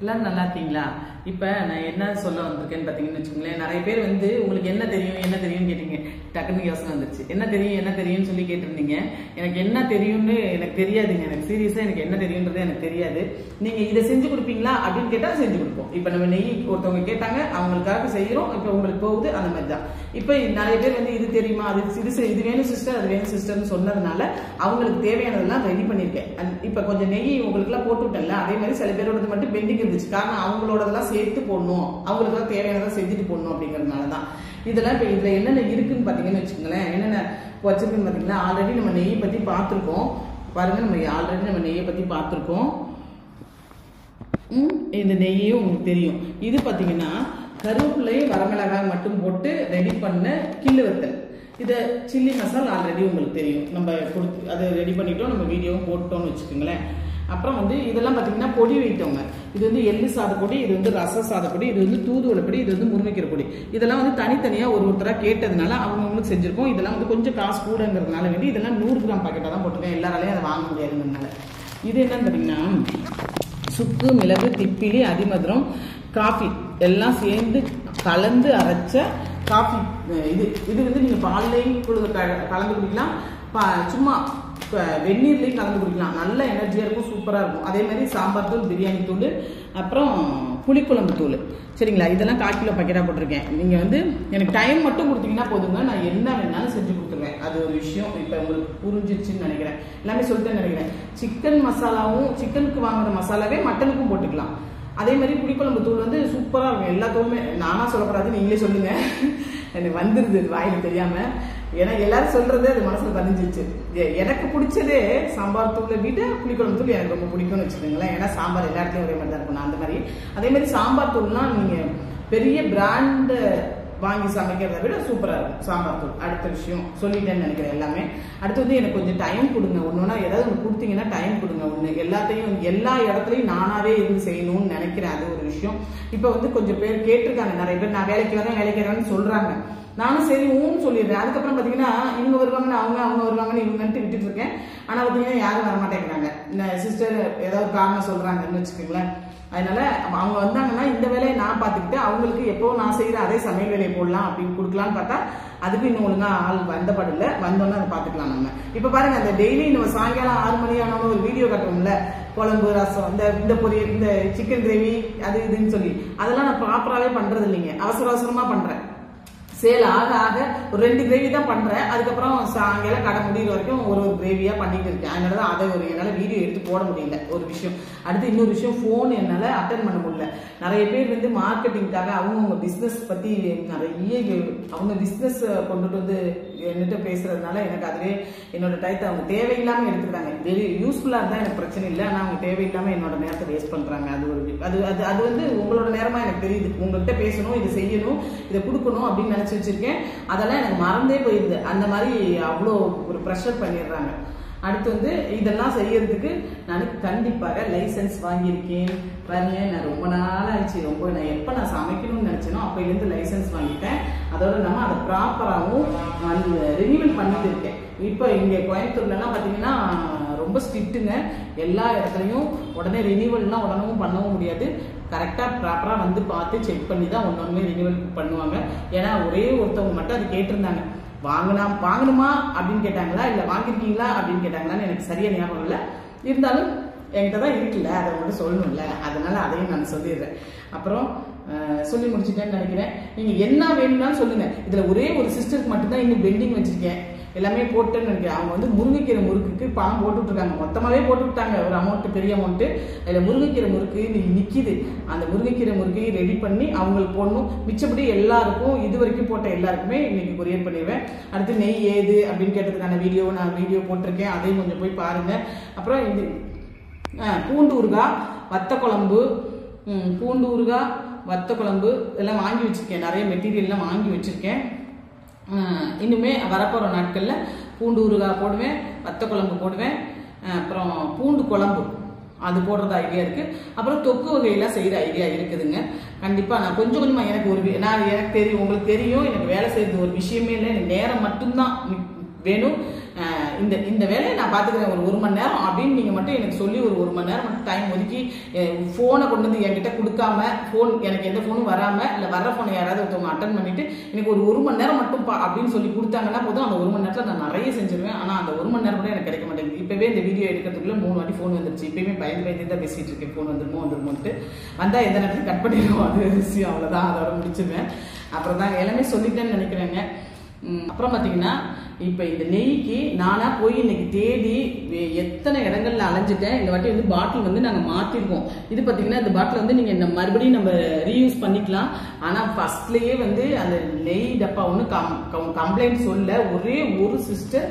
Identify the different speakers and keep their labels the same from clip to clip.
Speaker 1: எல்லாரும் நல்லா இருக்கீங்களா இப்போ நான் என்ன சொல்ல வந்திருக்கேன்னு பார்த்தீங்கன்னு வச்சுக்கோங்களேன் நிறைய பேர் வந்து உங்களுக்கு என்ன தெரியும் என்ன தெரியும்னு கேட்டீங்க டக்குன்னு யோசனை வந்துருச்சு என்ன தெரியும் என்ன தெரியும்னு சொல்லி கேட்டிருந்தீங்க எனக்கு என்ன தெரியும்னு எனக்கு தெரியாதுங்க எனக்கு சீரியஸாக எனக்கு என்ன தெரியுன்றது எனக்கு தெரியாது நீங்கள் இதை செஞ்சு கொடுப்பீங்களா அப்படின்னு கேட்டால் செஞ்சு கொடுப்போம் இப்போ நம்ம நெய் ஒருத்தவங்க கேட்டாங்க அவங்களுக்காக செய்கிறோம் இப்போ உங்களுக்கு போகுது அந்த மாதிரி தான் இப்போ நிறைய பேர் வந்து இது தெரியுமா அது இது செய்- இது வேணும் சிஸ்டர் அது வேணும் சிஸ்டர்னு சொன்னதுனால அவங்களுக்கு தேவையானதெல்லாம் ரெடி பண்ணியிருக்கேன் And இப்போ கொஞ்சம் நெய் உங்களுக்குலாம் போட்டு விட்டேன்ல அதே மாதிரி சில பேரோடது மட்டும் பெண்டிங் இருந்துச்சு காரணம் அவங்களோடதெல்லாம் சேர்த்து போடணும் அவங்களுக்குலாம் தேவையானதை செஞ்சுட்டு போடணும் அப்படிங்கிறதுனால தான் இதெல்லாம் இப்போ இதில் என்னென்ன இருக்குன்னு பார்த்தீங்கன்னு வச்சுக்கோங்களேன் என்னென்ன வச்சிருக்குன்னு பார்த்தீங்கன்னா ஆல்ரெடி நம்ம நெய்யை பற்றி பார்த்துருக்கோம் பாருங்க நம்ம ஆல்ரெடி நம்ம நெய்யை பற்றி பார்த்துருக்கோம் ம், இந்த நெய்யும் உங்களுக்கு தெரியும் இது பார்த்தீங்கன்னா கருவேப்பிலையும் வரமிளகாய் மட்டும் போட்டு ரெடி பண்ண கிள்ளு வத்தல் இதை சில்லி மசாலா ஆல்ரெடி உங்களுக்கு தெரியும் நம்ம கொடுத்து அதை ரெடி பண்ணிட்டோம் நம்ம வீடியோவும் போட்டோம்னு வச்சுக்கோங்களேன் அப்புறம் வந்து இதெல்லாம் பார்த்தீங்கன்னா பொடி வைத்தவங்க இது வந்து எள்ளு சாதப்பொடி இது வந்து ரச சாதப்பொடி இது வந்து தூதுவளை பொடி இது வந்து முருங்கைக்கீரை பொடி இதெல்லாம் வந்து தனித்தனியாக ஒரு ஒருத்தராக கேட்டதுனால அவங்கவுங்களுக்கு செஞ்சிருக்கோம் இதெல்லாம் வந்து கொஞ்சம் காசு கூடங்கிறதுனால வேண்டி இதெல்லாம் நூறு கிராம் பாக்கெட்டாக தான் போட்டிருக்கேன் எல்லாராலையும் அதை வாங்க முடியாதுங்கிறதுனால இது என்னன்னு பார்த்தீங்கன்னா சுக்கு மிளகு திப்பிலி அதிமதுரம் காஃபி எல்லாம் சேர்ந்து கலந்து அரைச்ச காஃபி அஹ் இது இது வந்து நீங்கள் பால்லையும் குழு- க- கலந்து குடிக்கலாம் பா- சும்மா க- வெந்நீர்லையும் கலந்து குடிக்கலாம் நல்ல எனர்ஜியாக இருக்கும் சூப்பராக இருக்கும் அதே மாதிரி சாம்பார் தூள் பிரியாணி தூள் அப்புறம் புளிக்குழம்பு தூள் சரிங்களா இதெல்லாம் கால் கிலோ பாக்கெட்டாக போட்டிருக்கேன் நீங்கள் வந்து எனக்கு டைம் மட்டும் கொடுத்தீங்கன்னா போதுங்க நான் என்ன வேணாலும் செஞ்சு கொடுத்துருவேன் அது ஒரு விஷயம் இப்போ உங்களுக்கு புரிஞ்சிருச்சுன்னு நினைக்கிறேன் எல்லாமே சொல்லிட்டேன்னு நினைக்கிறேன் சிக்கன் மசாலாவும் சிக்கனுக்கு வாங்குற மசாலாவே மட்டனுக்கும் போட்டுக்கலாம் அதே மாதிரி புளிக்குழம்பு தூள் வந்து சூப்பராக இருக்கும் எல்லா தூளுமே நானா சொல்லக்கூடாது நீங்களே சொல்லுங்க எனக்கு வந்துருது இது வாயில தெரியாம ஏன்னா எல்லாரும் சொல்றது அது மனசுல பதிஞ்சிச்சு எ- எனக்கு பிடிச்சதே சாம்பார் தூளை விட புளிக்குழம்பு தூள் எனக்கு ரொம்ப பிடிக்கும்னு வச்சுக்கோங்களேன் ஏன்னா சாம்பார் எல்லா இடத்துலயும் ஒரே மாதிரி தான் இருக்கும் நான் அந்த மாதிரி அதே மாதிரி சாம்பார் தூள்லாம் நீங்க பெரிய பிராண்ட் வாங்கி சமைக்கிறத விட சூப்பரா இருக்கும் சாம்பார் தூள் அடுத்த விஷயம் சொல்லிட்டேன்னு நினைக்கிறேன் எல்லாமே அடுத்து வந்து எனக்கு கொஞ்சம் டைம் கொடுங்க ஒன்னொன்னா ஏதாவது ஒன்று கொடுத்தீங்கன்னா டைம் கொடுங்க ஒன்று எல்லாத்தையும் எல்லா இடத்துலையும் நானாவே இருந்து செய்யணும்னு நினைக்கிறேன் அது ஒரு விஷயம் இப்போ வந்து கொஞ்சம் பேர் கேட்டிருக்காங்க நிறைய பேர் நான் வேலைக்கு வரேன் வேலைக்கு வரேன்னு சொல்றாங்க நானும் சரி ஊன்னு சொல்லிடுறேன் அதுக்கப்புறம் பார்த்தீங்கன்னா இவங்க வருவாங்கன்னு அவங்க அவங்க வருவாங்கன்னு இவங்கன்ட்டு விட்டுட்டு இருக்கேன் ஆனால் பார்த்தீங்கன்னா யாரும் வர மாட்டேங்கிறாங்க இந்த சிஸ்டர் ஏதாவது காரணம் சொல்றாங்கன்னு வச்சுக்கோங்களேன் அதனால அவங்க வந்தாங்கன்னா இந்த வேலையை நான் பார்த்துக்கிட்டு அவங்களுக்கு எப்போ நான் செய்யற அதே சமையல் வேலையை போடலாம் அப்படின்னு கொடுக்கலான்னு பார்த்தா அதுக்கு இன்னும் ஒழுங்கா ஆள் வந்தபட இல்லை வந்தோன்னே அதை பார்த்துக்கலாம் நம்ம இப்போ பாருங்க அந்த டெய்லி நம்ம சாயங்காலம் ஆறு மணி ஆனாலும் ஒரு வீடியோ கட்டுவோம்ல குழம்பு ரசம் இந்த இந்த பொரியல் இந்த சிக்கன் கிரேவி அது இதுன்னு சொல்லி அதெல்லாம் நான் ப்ராப்பராகவே பண்றது இல்லைங்க அவசர அவசரமா பண்றேன் சேல் ஆக ஆக ஒரு ரெண்டு கிரேவி தான் பண்றேன் அதுக்கப்புறம் சாயங்காலம் கடை முடியிற வரைக்கும் ஒரு ஒரு கிரேவியா பண்ணிட்டு இருக்கேன் அதனால தான் அதை ஒரு என்னால வீடியோ எடுத்து போட முடியல ஒரு விஷயம் அடுத்து இன்னொரு விஷயம் ஃபோன் என்னால அட்டன் பண்ண முடியல நிறைய பேர் வந்து மார்க்கெட்டிங்காக அவங்கவுங்க பிசினஸ் பத்தி நிறைய அவங்க பிசினஸ் கொண்டுட்டு வந்து என்கிட்ட பேசுறதுனால எனக்கு அதுவே என்னோட டயத்தை அவங்க தேவையில்லாம எடுத்துக்கிறாங்க வெரி யூஸ்ஃபுல்லா இருந்தா எனக்கு பிரச்சனை இல்லை ஆனா அவங்க தேவையில்லாம என்னோட நேரத்தை வேஸ்ட் பண்றாங்க அது ஒரு அது அது அது வந்து உங்களோட நேரமா எனக்கு தெரியுது உங்கள்கிட்ட பேசணும் இதை செய்யணும் இதை கொடுக்கணும் அப்படின்னு நினைச்சு வச்சிருக்கேன் அதெல்லாம் எனக்கு மறந்தே போயிருது அந்த மாதிரி அவ்வளோ ஒரு ப்ரெஷர் பண்ணிடுறாங்க அடுத்து வந்து இதெல்லாம் செய்யறதுக்கு நான் கண்டிப்பாக லைசென்ஸ் வாங்கியிருக்கேன் பாருங்க நான் ரொம்ப நாள் ஆயிடுச்சு ரொம்ப நான் எப்போ நான் சமைக்கணும்னு நினைச்சேனோ அப்போலேருந்து லைசென்ஸ் வாங்கிட்டேன் அதோட நம்ம அதை ப்ராப்பராகவும் வந்து ரினியூவல் பண்ணிட்டு இருக்கேன் இப்போ இங்கே கோயம்புத்தூர்லலாம் பார்த்தீங்கன்னா ரொம்ப ஸ்ட்ரிக்ட்டுங்க எல்லா இடத்துலையும் உடனே ரினியூவல்லாம் உடனே பண்ணவும் முடியாது கரெக்டாக ப்ராப்பராக வந்து பார்த்து செக் பண்ணி தான் ஒன்று ஒன்று ரினியூவல் பண்ணுவாங்க ஏன்னா ஒரே ஒருத்தவங்க மட்டும் அது கேட்டிருந்தாங்க வாங்கினா வாங்கணுமா அப்படின்னு கேட்டாங்களா இல்லை வாங்கியிருக்கீங்களா அப்படின்னு கேட்டாங்களான்னு எனக்கு சரியா ஞாபகம் இல்லை இருந்தாலும் என்கிட்ட தான் இருக்குல்ல அதை மட்டும் சொல்லணும்ல அதனால அதையும் நான் சொல்லிடுறேன் அப்புறம் அஹ், சொல்லி முடிச்சிட்டேன்னு நினைக்கிறேன் நீங்கள் என்ன வேணும்னாலும் சொல்லுங்க இதில் ஒரே ஒரு சிஸ்டருக்கு மட்டும்தான் இன்னும் பெண்டிங் வச்சிருக்கேன் எல்லாமே போட்டேன்னு நினைக்கிறேன் அவங்க வந்து முருங்கைக்கீரை முறுக்குக்கு பணம் போட்டு விட்டுருக்காங்க மொத்தமாகவே போட்டு விட்டாங்க ஒரு அமௌண்ட் பெரிய அமௌண்ட்டு அதில் முருங்கைக்கீரை முறுக்கு இன்னைக்கு நிற்கிது அந்த முருங்கைக்கீரை முறுக்கையும் ரெடி பண்ணி அவங்களுக்கு போடணும் மிச்சப்படி எல்லாருக்கும் இது வரைக்கும் போட்ட எல்லாருக்குமே இன்னைக்கு கொரியர் பண்ணிடுவேன் அடுத்து நெய் ஏது அப்படின்னு கேட்டதுக்கான வீடியோ நான் வீடியோ போட்டிருக்கேன் அதையும் கொஞ்சம் போய் பாருங்க அப்புறம் இது ஆ, பூண்டு ஊறுகாய் வத்த குழம்பு ம், பூண்டு ஊறுகாய் வத்த குழம்பு எல்லாம் வாங்கி வச்சிருக்கேன் நிறைய மெட்டீரியல்லாம் வாங்கி வச்சிருக்கேன் ஆ, இன்னுமே வரப்போகிற நாட்களில் பூண்டு ஊறுகாய் போடுவேன் வத்த குழம்பு போடுவேன் ஆ, அப்புறம் பூண்டு குழம்பு அது போடுறது ஐடியா இருக்கு அப்புறம் தொக்கு வகையெல்லாம் செய்யற ஐடியா இருக்குதுங்க கண்டிப்பா நான் கொஞ்சம் கொஞ்சமா எனக்கு ஒரு வி- நான் எனக்கு தெரியும் உங்களுக்கு தெரியும் எனக்கு வேலை செய்யறது ஒரு விஷயமே இல்லை எனக்கு நேரம் மட்டும்தான் மி- வேணும் அஹ் இந்த இந்த வேலையை நான் பார்த்துக்கிறேன் ஒரு ஒரு மணி நேரம் அப்படின்னு நீங்கள் மட்டும் எனக்கு சொல்லி ஒரு ஒரு மணி நேரம் மட்டும் டைம் ஒதுக்கி ஃபோனை கொண்டு வந்து என்கிட்ட கொடுக்காம ஃபோன் எனக்கு எந்த ஃபோனும் வராமல் இல்லை வர்ற ஃபோனை யாராவது ஒருத்தவங்க அட்டன் பண்ணிட்டு எனக்கு ஒரு ஒரு மணி நேரம் மட்டும் பா அப்படின்னு சொல்லி கொடுத்தாங்கன்னா போதும் அந்த ஒரு மணி நேரத்தில் நான் நிறைய செஞ்சிருவேன் ஆனால் அந்த ஒரு மணி நேரம் கூட எனக்கு கிடைக்க மாட்டேங்குது இப்போவே இந்த வீடியோ எடுக்கிறதுக்குள்ள மூணு வாட்டி ஃபோன் வந்துருச்சு இப்பயுமே பயந்து பயந்து தான் பேசிட்டு இருக்கேன் ஃபோன் வந்துருமோ வந்துருமோன்ட்டு வந்தால் எந்த நேரத்தில் கட் பண்ணிடுவோம் அது விஷயம் அவ்வளோதான் அதோட முடிச்சிருவேன் அப்புறம் தான் எல்லாமே சொல்லிட்டேன்னு நினைக்கிறேங்க ம், அப்புறம் பார்த்தீங்கன்னா இப்போ இந்த நெய்க்கு நானா போய் இன்னைக்கு தேடி வே- எத்தனை இடங்கள்ல அலைஞ்சிட்டேன் இந்த வாட்டி வந்து பாட்டில் வந்து நாங்கள் மாற்றிருக்கோம் இது பார்த்தீங்கன்னா இந்த பாட்டில் வந்து நீங்கள் இந்த மறுபடியும் நம்ம ரீயூஸ் பண்ணிக்கலாம் ஆனால் ஃபர்ஸ்ட்லேயே வந்து அந்த நெய் டப்பா ஒன்று கம் கம்ப்ளைண்ட் சொல்ல ஒரே ஒரு சிஸ்டர்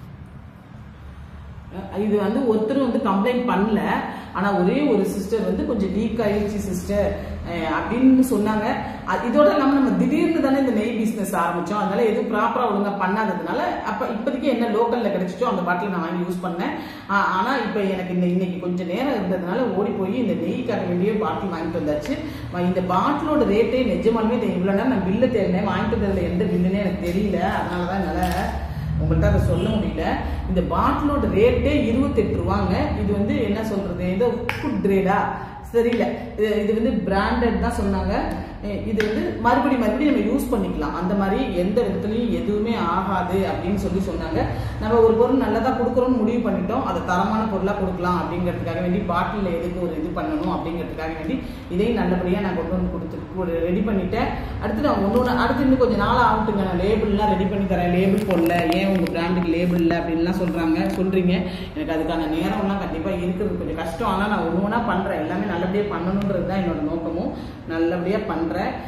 Speaker 1: இது வந்து ஒருத்தர் வந்து கம்ப்ளைண்ட் பண்ணல ஆனா ஒரே ஒரு சிஸ்டர் வந்து கொஞ்சம் லீக் ஆயிடுச்சு சிஸ்டர் அப்படின்னு சொன்னாங்க அ- இதோட இல்லாம நம்ம திடீர்னு தானே இந்த நெய் பிசினஸ் ஆரம்பிச்சோம் அதனால எதுவும் ப்ராப்பரா ஒழுங்கா பண்ணாததுனால அப்ப இப்போதைக்கு என்ன லோக்கல்ல கிடைச்சிச்சோ அந்த பாட்டில் நான் வாங்கி யூஸ் பண்ணேன் ஆ- ஆனா இப்ப எனக்கு இந்த இன்னைக்கு கொஞ்சம் நேரம் இருந்ததுனால ஓடி போய் இந்த நெய்க்காக வேண்டிய பாட்டில் வாங்கிட்டு வந்தாச்சு வ- இந்த பாட்டிலோட ரேட்டே நிஜமாலுமே தெ- இவ்வளவு நேரம் நான் பில்ல தேடினேன் வாங்கிட்டு வந்ததுல எந்த பில்லுன்னே எனக்கு தெரியல அதனாலதான் என்னால உங்கள்கிட்ட அதை சொல்ல முடியல இந்த பாட்டிலோட ரேட்டே இருபத்தெட்டு ரூபாங்க இது வந்து என்ன சொல்றது ஏதோ ஃபுட் கிரேடா சரியில்லை இது இது வந்து பிராண்டட் தான் சொன்னாங்க அஹ் இது வந்து மறுபடி மறுபடி நம்ம யூஸ் பண்ணிக்கலாம் அந்த மாதிரி எந்த விதத்துலையும் எதுவுமே ஆகாது அப்படின்னு சொல்லி சொன்னாங்க நம்ம ஒரு பொருள் நல்லதா கொடுக்குறோம்னு முடிவு பண்ணிட்டோம் அதை தரமான பொருளா கொடுக்கலாம் அப்படிங்கிறதுக்காக வேண்டி பாட்டிலில் எதுக்கு ஒரு இது பண்ணணும் அப்படிங்கிறதுக்காக வேண்டி இதையும் நல்லபடியாக நான் கொண்டு வந்து கொடுத்து ரெடி பண்ணிட்டேன் அடுத்து நான் ஒன்று ஒன்று அடுத்து இன்னும் கொஞ்சம் நாள் ஆகட்டுங்க நான் லேபிள்லாம் ரெடி பண்ணி தரேன் லேபிள் போடல ஏன் உங்கள் பிராண்டுக்கு லேபிள் இல்லை அப்படின்லாம் சொல்கிறாங்க சொல்கிறீங்க எனக்கு அதுக்கான நேரம்லாம் கண்டிப்பாக இருக்கிறது கொஞ்சம் கஷ்டம் ஆனால் நான் ஒன்று ஒன்றா பண்ணுறேன் எல்லாமே நல்லபடியாக பண்ணணுன்றது தான் என்னோட நோக்கமும் நல்லபடியாக பண்ணுறேன்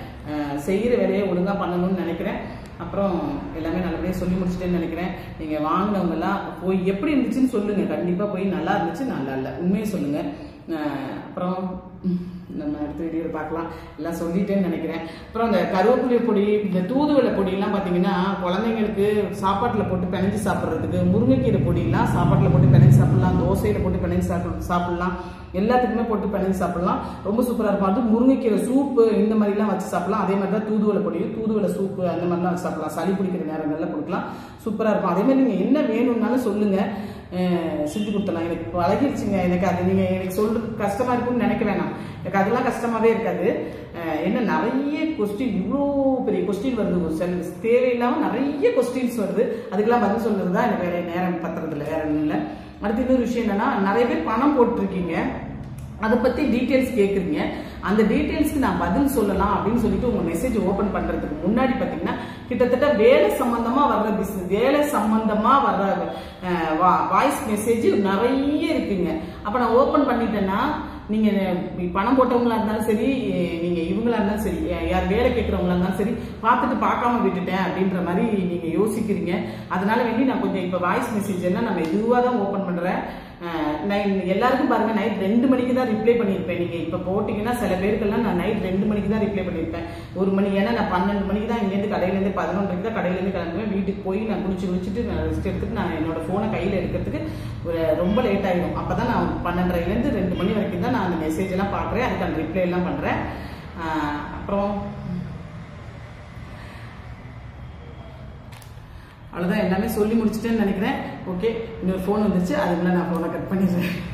Speaker 1: செய்கிற வேலையை ஒழுங்காக பண்ணணும்னு நினைக்கிறேன் அப்புறம் எல்லாமே நல்லபடியாக சொல்லி முடிச்சிட்டேன்னு நினைக்கிறேன் நீங்கள் வாங்கினவங்கலாம் போய் எப்படி இருந்துச்சுன்னு சொல்லுங்கள் கண்டிப்பாக போய் நல்லா இருந்துச்சு நல்லா இல்லை உண்மையை சொல்லுங்கள் அஹ் அப்புறம் ம், நம்ம அடுத்த வீடியோவில் பார்க்கலாம் எல்லாம் சொல்லிட்டேன்னு நினைக்கிறேன் அப்புறம் இந்த கருவேப்பிலை பொடி இந்த தூதுவளை பொடியெல்லாம் பார்த்தீங்கன்னா குழந்தைங்களுக்கு சாப்பாட்டில் போட்டு பிணைஞ்சு சாப்பிட்றதுக்கு முருங்கைக்கீரை பொடியெல்லாம் சாப்பாட்டில் போட்டு பிணைஞ்சு சாப்பிடலாம் தோசையில் போட்டு பிணைஞ்சு சாப்பிட சாப்பிடலாம் எல்லாத்துக்குமே போட்டு பிணைஞ்சு சாப்பிடலாம் ரொம்ப சூப்பராக இருக்கும் அது முருங்கைக்கீரை சூப்பு இந்த மாதிரிலாம் வச்சு சாப்பிடலாம் அதே மாதிரி தான் தூதுவளை பொடியும் தூதுவளை சூப்பு அந்த மாதிரிலாம் வச்சு சாப்பிடலாம் சளி பிடிக்கிற நேரங்களில் கொடுக்கலாம் சூப்பராக இருக்கும் அதே மாதிரி நீங்கள் என்ன வேணும்னாலும் சொல்லுங்கள் அஹ் செஞ்சு கொடுத்தலாம் எனக்கு பழகிடுச்சுங்க எனக்கு அது நீங்கள் எனக்கு சொல்றது கஷ்டமாக இருக்கும்னு நினைக்க வேணாம் எனக்கு அதெல்லாம் கஷ்டமாகவே இருக்காது அஹ் என்ன நிறைய கொஸ்டின் இவ்வளோ பெரிய கொஸ்டின் வருது ஒரு சில தேவையில்லாமல் நிறைய கொஸ்டின்ஸ் வருது அதுக்கெல்லாம் பதில் சொல்றது தான் எனக்கு வேற நேரம் பத்துறதில்ல வேற ஒன்றும் இல்லை அடுத்து இன்னொரு விஷயம் என்னன்னா நிறைய பேர் பணம் போட்டிருக்கீங்க அதை பத்தி டீடைல்ஸ் கேக்குறீங்க அந்த டீடைல்ஸ்க்கு நான் பதில் சொல்லலாம் அப்படின்னு சொல்லிட்டு உங்க மெசேஜ் ஓபன் பண்றதுக்கு முன்னாடி பாத்தீங்கன்னா கிட்டத்தட்ட வேலை சம்பந்தமா வர்ற பிசினஸ் வேலை சம்பந்தமா வர்ற வாய்ஸ் மெசேஜ் நிறைய இருக்குங்க அப்ப நான் ஓபன் பண்ணிட்டேன்னா நீங்க இப்ப பணம் போட்டவங்களா இருந்தாலும் சரி நீங்க இவங்களா இருந்தாலும் சரி யார் வேலை கேட்கறவங்களா இருந்தாலும் சரி பார்த்துட்டு பார்க்காம விட்டுட்டேன் அப்படின்ற மாதிரி நீங்க யோசிக்கிறீங்க அதனால வேண்டி நான் கொஞ்சம் இப்ப வாய்ஸ் மெசேஜ் எல்லாம் நம்ம இதுவா தான் ஓபன் பண்றேன் அஹ் நான் எல்லாருக்கும் பாருங்க நைட் ரெண்டு மணிக்கு தான் ரிப்ளை பண்ணியிருப்பேன் நீங்க இப்ப போட்டீங்கன்னா சில பேருக்கெல்லாம் நான் நைட் ரெண்டு மணிக்கு தான் ரிப்ளை பண்ணியிருப்பேன் ஒரு மணி ஏன்னா நான் பன்னெண்டு மணிக்கு தான் இங்கேருந்து கடையிலேருந்து பதினொன்றரைக்கு தான் கடையிலேருந்து கிளம்புவேன் வீட்டுக்கு போய் நான் குளிச்சு குளிச்சுட்டு நான் ரெஸ்ட் எடுத்துட்டு நான் என்னோட ஃபோனை கையில் எடுக்கிறதுக்கு ஒரு ரொம்ப லேட் ஆகிடும் அப்போ தான் நான் பன்னெண்டரைலேருந்து ரெண்டு மணி வரைக்கும் தான் நான் அந்த மெசேஜ் எல்லாம் பார்க்குறேன் அதுக்கான ரிப்ளை எல்லாம் பண்ணுறேன் அப்புறம் அவ்வளோதான் எல்லாமே சொல்லி முடிச்சிட்டேன்னு நினைக்கிறேன் ஓகே இன்னொரு ஃபோன் வந்துச்சு அதுக்குள்ள நான் ஃபோனை கட் பண்ணிடுறேன்